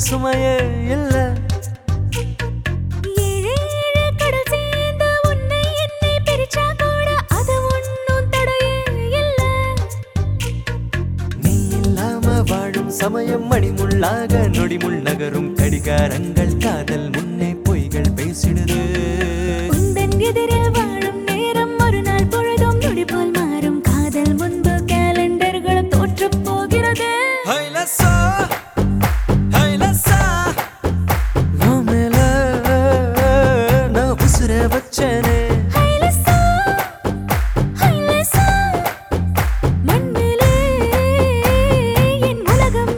சுமையே இல்ல ஏழு ஏழு கடல் சேர்ந்த உன்னை என்னை பிரிச்சா கூட அது ஒண்ணும் தடையே இல்ல நீ இல்லாம வாழும் சமயம் மணிமுள்ளாக நொடிமுள் நகரும் கடிகாரங்கள் காதல் முன்னே பொய்கள் பேசிடுது உந்தன் எதிரில் வாழும் நேரம் ஒரு நாள் பொழுதும் நொடி போல் மாறும் காதல் முன்பு கேலண்டர்களும் தோற்றுப் போகிறது ஹைலசா ஹைலசா உன் மேல நான் உசுர வச்சனே ஹைலசா, ஹைலசா, மண்ணிலே என் உலகம்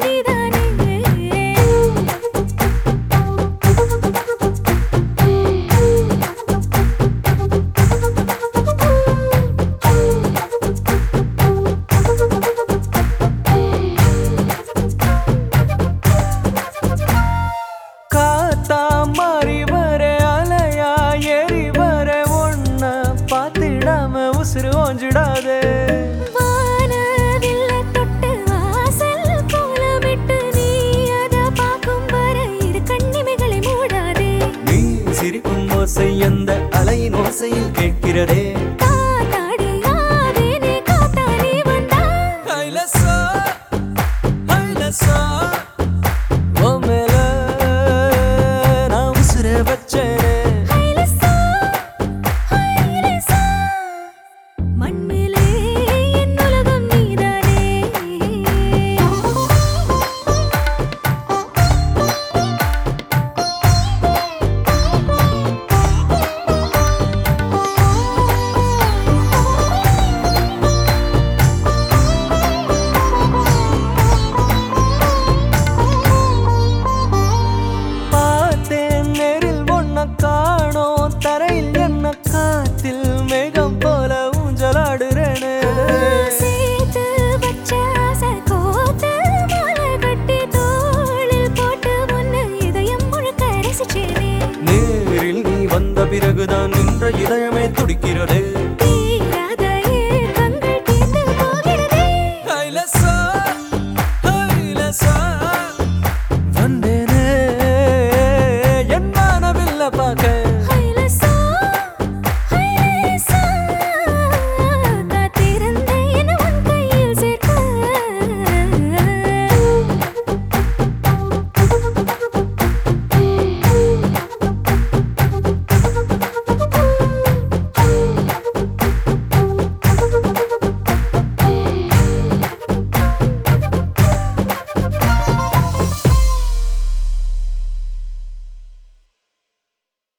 காத்தா மாறி வர அலையா ஏறி வர ஒன்ன பார்த்திடாம உசுறு ஓஞ்சிடாதே வானவில்லை தொட்டு வாசல் கோலமிட்டு நீ அதை பார்க்கும் வரை இரு கண்ணிமைகளை மூடாதே நீ சிரிக்கும் ஓசை அந்த அலையின் ஓசையில் கேட்கிறதே காத்தாடி ஆவேனே காத்தாடி வந்தா ஹைலசா ஹைலசா உன் மேல நான் உசுர வச்சனே ஹைலசா, ஹைலசா, மண்ணிலே என் உலகம் நீதானே பார்த்தேன் நேரில் ஒன்ன காணோம் தரையில் என்ன காத்தில் மேகம் போல ஊஞ்சலாடுறேனே சேர்த்து வச்ச ஆசை கோத்து மாலை கட்டி தோளில் போட்டு உன்னை இதயம் முழுக்க ரசிச்சேனே நேரில் நீ வந்த பிறகுதான் நின்ற இதயமே துடிக்கிறதே